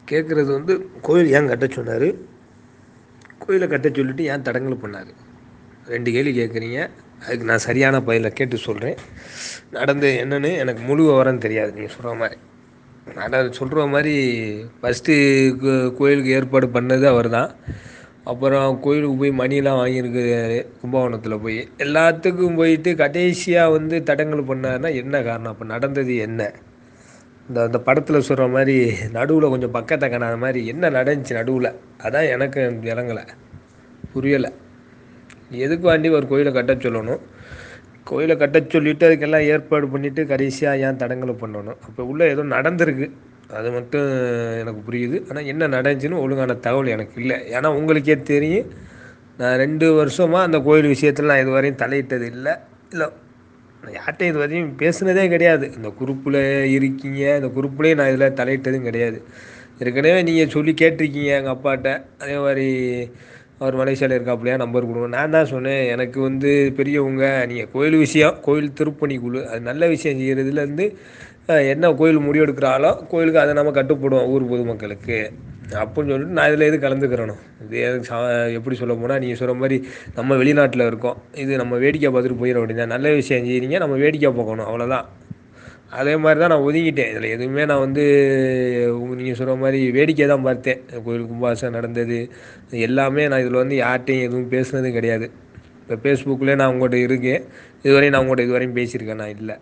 கேட்குறது வந்து கோயில் ஏன் கட்ட சொன்னார் கோயிலை கட்ட சொல்லிட்டு ஏன் தடங்கல் பண்ணார் ரெண்டு கேள்வி கேட்குறீங்க அதுக்கு நான் சரியான பதிலை கேட்டு சொல்கிறேன் நடந்து என்னன்னு எனக்கு முழு விவரம் தெரியாது நீங்கள் சொல்கிற மாதிரி நட சொல்கிற மாதிரி ஃபஸ்ட்டு கோயிலுக்கு ஏற்பாடு பண்ணது அவர் தான் அப்புறம் கோயிலுக்கு போய் மணிலாம் வாங்கியிருக்காரு கும்பகோணத்தில் போய் எல்லாத்துக்கும் போயிட்டு கடைசியாக வந்து தடங்கல் பண்ணாருன்னா என்ன காரணம் அப்போ நடந்தது என்ன இந்த அந்த படத்தில் சொல்கிற மாதிரி நடுவில் கொஞ்சம் பக்கத்தை காணாத மாதிரி என்ன நடந்துச்சு நடுவில் அதான் எனக்கு விளங்கலை புரியலை எதுக்கு வாண்டி ஒரு கோயிலை கட்ட சொல்லணும் கோயிலை கட்ட சொல்லிவிட்டு அதுக்கெல்லாம் ஏற்பாடு பண்ணிவிட்டு கடைசியாக ஏன் தடங்கல் பண்ணணும் அப்போ உள்ளே ஏதோ நடந்திருக்கு அது மட்டும் எனக்கு புரியுது ஆனால் என்ன நடந்துச்சுன்னு ஒழுங்கான தகவல் எனக்கு இல்லை ஏன்னா உங்களுக்கே தெரியும் நான் ரெண்டு வருஷமாக அந்த கோயில் விஷயத்தில் நான் இது வரையும் தலையிட்டது இல்லை இல்லை நான் யார்கிட்டையும் இது வரையும் பேசுனதே கிடையாது இந்த குரூப்பில் இருக்கீங்க இந்த குரூப்லேயும் நான் இதில் தலையிட்டதும் கிடையாது ஏற்கனவே நீங்கள் சொல்லி கேட்டிருக்கீங்க எங்கள் அப்பாட்ட அதே மாதிரி அவர் மலேசியாவில் இருக்காப்புலையா நம்பர் கொடுங்க நான் தான் சொன்னேன் எனக்கு வந்து பெரியவங்க நீங்கள் கோயில் விஷயம் கோயில் திருப்பணி குழு அது நல்ல விஷயம் செய்கிறதுலேருந்து என்ன கோயில் முடிவெடுக்கிறாளோ கோயிலுக்கு அதை நம்ம கட்டுப்படுவோம் ஊர் பொதுமக்களுக்கு அப்படின்னு சொல்லிட்டு நான் இதில் எது கலந்துக்கிறணும் இது எதுக்கு சா எப்படி சொல்ல போனால் நீங்கள் சொல்கிற மாதிரி நம்ம வெளிநாட்டில் இருக்கோம் இது நம்ம வேடிக்கை பார்த்துட்டு போயிட வேண்டியதான் நல்ல விஷயம் செய்கிறீங்க நம்ம வேடிக்கை பார்க்கணும் அவ்வளோதான் அதே மாதிரி தான் நான் ஒதுங்கிட்டேன் இதில் எதுவுமே நான் வந்து நீங்கள் சொல்கிற மாதிரி வேடிக்கை தான் பார்த்தேன் கோயில் கும்பாசம் நடந்தது எல்லாமே நான் இதில் வந்து யார்கிட்டையும் எதுவும் பேசுனதும் கிடையாது இப்போ ஃபேஸ்புக்கில் நான் உங்கள்கிட்ட இருக்கேன் இதுவரையும் நான் உங்கள்கிட்ட இதுவரையும் பேசியிருக்கேன் நான் இல்லை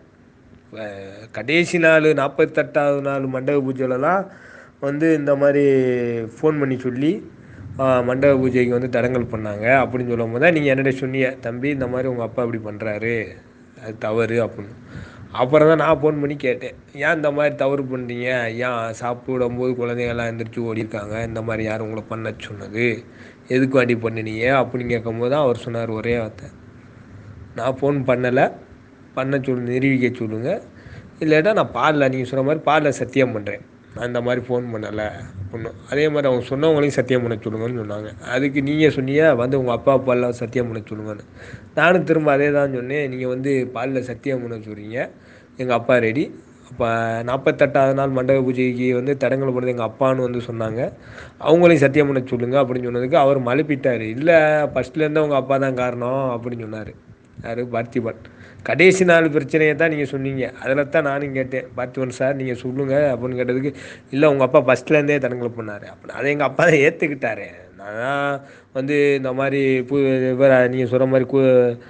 கடைசி நாள் நாற்பத்தெட்டாவது நாள் மண்டப பூஜையிலலாம் வந்து இந்த மாதிரி ஃபோன் பண்ணி சொல்லி மண்டப பூஜைக்கு வந்து தடங்கல் பண்ணாங்க அப்படின்னு சொல்லும் போது தான் நீங்கள் என்னிட்ட சொன்னீங்க தம்பி இந்த மாதிரி உங்கள் அப்பா இப்படி பண்ணுறாரு அது தவறு அப்படின்னு அப்புறம் தான் நான் ஃபோன் பண்ணி கேட்டேன் ஏன் இந்த மாதிரி தவறு பண்ணுறீங்க ஏன் சாப்பிடும்போது குழந்தைங்கள்லாம் எந்திரிச்சு ஓடிருக்காங்க இந்த மாதிரி யார் உங்களை பண்ண சொன்னது எதுக்கு வாண்டி பண்ணினீங்க அப்படின்னு கேட்கும்போது தான் அவர் சொன்னார் ஒரே வார்த்தை நான் ஃபோன் பண்ணலை பண்ண சொல்லு நிரூபிக்க சொல்லுங்கள் இல்லாட்டா நான் பாலில் நீங்கள் சொன்ன மாதிரி பாலில் சத்தியம் பண்ணுறேன் நான் இந்த மாதிரி ஃபோன் பண்ணலை அப்படின்னு அதே மாதிரி அவங்க சொன்னவங்களையும் சத்தியம் பண்ண சொல்லுங்கன்னு சொன்னாங்க அதுக்கு நீங்கள் சொன்னீங்க வந்து உங்கள் அப்பா அப்பாலாம் சத்தியம் பண்ண சொல்லுங்கன்னு நானும் திரும்ப அதே தான் சொன்னேன் நீங்கள் வந்து பாலில் சத்தியம் பண்ண சொல்கிறீங்க எங்கள் அப்பா ரெடி அப்போ நாற்பத்தெட்டாவது நாள் மண்டப பூஜைக்கு வந்து தடங்கல் பண்ணது எங்கள் அப்பான்னு வந்து சொன்னாங்க அவங்களையும் சத்தியம் பண்ண சொல்லுங்கள் அப்படின்னு சொன்னதுக்கு அவர் மழுப்பிட்டார் இல்லை ஃபஸ்ட்லேருந்து உங்கள் அப்பா தான் காரணம் அப்படின்னு சொன்னார் யார் பார்த்திபன் கடைசி நாள் பிரச்சனையை தான் நீங்கள் சொன்னீங்க அதில் தான் நானும் கேட்டேன் பார்த்திபன் சார் நீங்கள் சொல்லுங்கள் அப்படின்னு கேட்டதுக்கு இல்லை உங்கள் அப்பா ஃபஸ்ட்லேருந்தே தடங்கல் பண்ணார் அப்படின்னு அதை எங்கள் அப்பா தான் ஏற்றுக்கிட்டாரு நான் வந்து இந்த மாதிரி பு இவர் நீங்கள் சொல்கிற மாதிரி கு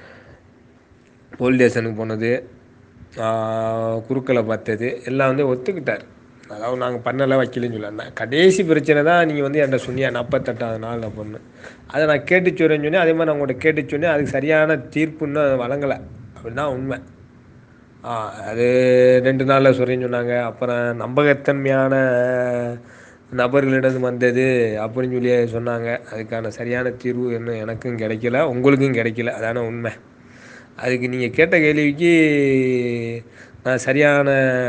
போலீஸ் ஸ்டேஷனுக்கு போனது குறுக்களை பார்த்தது எல்லாம் வந்து ஒத்துக்கிட்டார் அதாவது நாங்கள் பண்ணலை வைக்கலன்னு சொல்லல கடைசி பிரச்சனை தான் நீங்கள் வந்து என்கிட்ட சொன்னியா நாற்பத்தெட்டாவது நாள் அப்படின்னு அதை நான் கேட்டு சொல்கிறேன்னு சொன்னேன் அதே மாதிரி நான் உங்கள்கிட்ட கேட்டு சொன்னேன் அதுக்கு சரியான தீர்ப்பு இன்னும் வழங்கலை அப்படின்னா உண்மை அது ரெண்டு நாளில் சொல்கிறேன்னு சொன்னாங்க அப்புறம் நம்பகத்தன்மையான நபர்களிடம் வந்தது அப்படின்னு சொல்லி சொன்னாங்க அதுக்கான சரியான தீர்வு இன்னும் எனக்கும் கிடைக்கல உங்களுக்கும் கிடைக்கல அதான உண்மை அதுக்கு நீங்கள் கேட்ட கேள்விக்கு நான் சரியான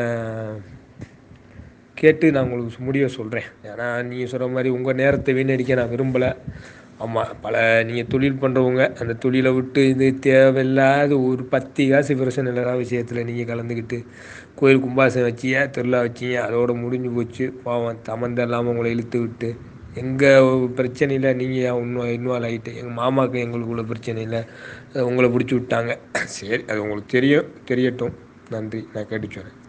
கேட்டு நான் உங்களுக்கு முடிவை சொல்கிறேன் ஏன்னா நீங்கள் சொல்கிற மாதிரி உங்கள் நேரத்தை வீணடிக்க நான் விரும்பலை ஆமாம் பல நீங்கள் தொழில் பண்ணுறவங்க அந்த தொழிலை விட்டு இது தேவையில்லாத ஒரு பத்து காசு பிரச்சனை இல்லாத விஷயத்தில் நீங்கள் கலந்துக்கிட்டு கோயில் கும்பாசம் வச்சிய திருவிழா வச்சிங்க அதோடு முடிஞ்சு போச்சு பாவம் சம்மந்தம் இல்லாமல் உங்களை இழுத்து விட்டு எங்கள் பிரச்சனையில் நீங்கள் இன்னும் இன்வால்வ் ஆகிட்டு எங்கள் மாமாவுக்கு எங்களுக்குள்ள பிரச்சனையில் உங்களை பிடிச்சி விட்டாங்க சரி அது உங்களுக்கு தெரியும் தெரியட்டும் நன்றி நான் கேட்டு சொல்கிறேன்